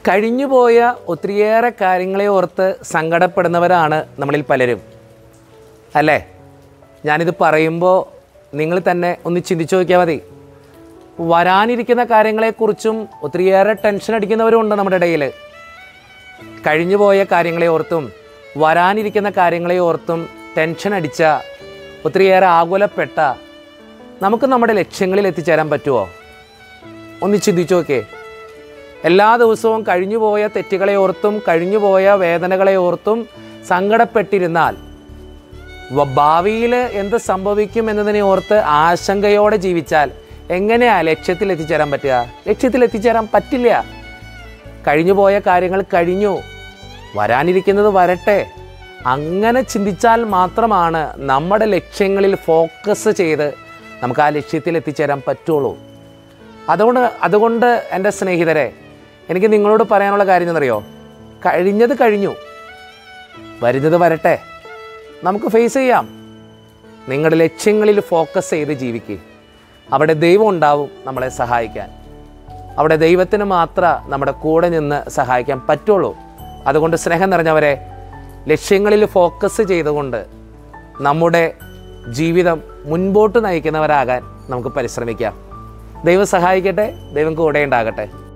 കഴിഞ്ഞുപോയ ഒത്തിരിയേറെ കാര്യങ്ങളെ ഓർത്ത് സങ്കടപ്പെടുന്നവരാണ് നമ്മളിൽ പലരും അല്ലേ ഞാനിത് പറയുമ്പോൾ നിങ്ങൾ തന്നെ ഒന്ന് ചിന്തിച്ചു നോക്കിയാൽ മതി വരാനിരിക്കുന്ന കാര്യങ്ങളെക്കുറിച്ചും ഒത്തിരിയേറെ ടെൻഷൻ അടിക്കുന്നവരും ഉണ്ട് നമ്മുടെ ഇടയിൽ കഴിഞ്ഞുപോയ കാര്യങ്ങളെ ഓർത്തും വരാനിരിക്കുന്ന കാര്യങ്ങളെ ഓർത്തും ടെൻഷൻ അടിച്ച ഒത്തിരിയേറെ ആകുലപ്പെട്ട നമുക്ക് നമ്മുടെ ലക്ഷ്യങ്ങളിൽ എത്തിച്ചേരാൻ പറ്റുമോ ഒന്ന് ചിന്തിച്ചു നോക്കേ എല്ലാ ദിവസവും കഴിഞ്ഞുപോയ തെറ്റുകളെ ഓർത്തും കഴിഞ്ഞുപോയ വേദനകളെ ഓർത്തും സങ്കടപ്പെട്ടിരുന്നാൽ വ- ഭാവിയിൽ എന്ത് സംഭവിക്കും എന്നതിനെ ഓർത്ത് ആശങ്കയോടെ ജീവിച്ചാൽ എങ്ങനെയാ ലക്ഷ്യത്തിൽ എത്തിച്ചേരാൻ പറ്റുക ലക്ഷ്യത്തിൽ എത്തിച്ചേരാൻ പറ്റില്ല കഴിഞ്ഞുപോയ കാര്യങ്ങൾ കഴിഞ്ഞു വരാനിരിക്കുന്നത് വരട്ടെ അങ്ങനെ ചിന്തിച്ചാൽ മാത്രമാണ് നമ്മുടെ ലക്ഷ്യങ്ങളിൽ ഫോക്കസ് ചെയ്ത് നമുക്ക് ആ ലക്ഷ്യത്തിൽ എത്തിച്ചേരാൻ പറ്റുള്ളൂ അതുകൊണ്ട് അതുകൊണ്ട് എൻ്റെ സ്നേഹിതരെ എനിക്ക് നിങ്ങളോട് പറയാനുള്ള കാര്യം എന്നറിയോ കഴിഞ്ഞത് കഴിഞ്ഞു വരുന്നത് വരട്ടെ നമുക്ക് ഫേസ് ചെയ്യാം നിങ്ങളുടെ ലക്ഷ്യങ്ങളിൽ ഫോക്കസ് ചെയ്ത് ജീവിക്കുക അവിടെ ദൈവം ഉണ്ടാവും നമ്മളെ സഹായിക്കാൻ അവിടെ ദൈവത്തിന് മാത്രം നമ്മുടെ കൂടെ നിന്ന് സഹായിക്കാൻ പറ്റുള്ളൂ അതുകൊണ്ട് സ്നേഹം നിറഞ്ഞവരെ ലക്ഷ്യങ്ങളിൽ ഫോക്കസ് ചെയ്തുകൊണ്ട് നമ്മുടെ ജീവിതം മുൻപോട്ട് നയിക്കുന്നവരാകാൻ നമുക്ക് പരിശ്രമിക്കാം ദൈവം സഹായിക്കട്ടെ ദൈവം കൂടെ ഉണ്ടാകട്ടെ